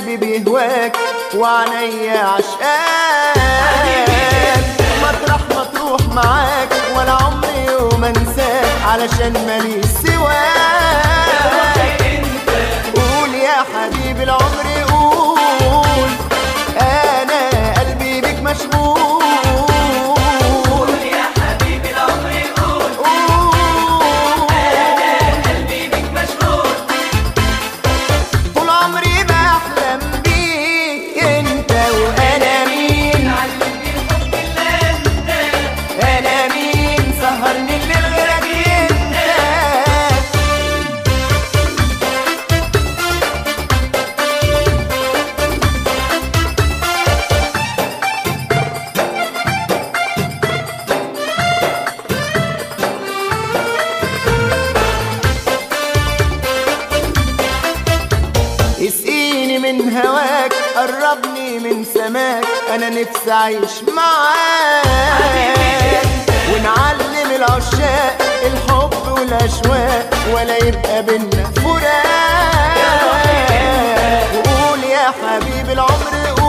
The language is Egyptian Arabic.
قلبي بيهواك وعينيا عشقاك مطرح ما تروح معاك ولا عمري يوم انساك علشان ماليش سواك قول يا حبيبي العمر قول انا قلبي بك مشغول يا حبيبي العمر قول قول قلبي بك مشغول طول عمري بحلم بيك انت وانا مين علمني الحب اللي انت انا مين سهرني الليل غيرك انت اسقيني من هواك قربني من سماك انا نفسي اعيش معاك ونعلم العشاق الحب والاشواق ولا يبقى بينا فراق وقول يا حبيب العمر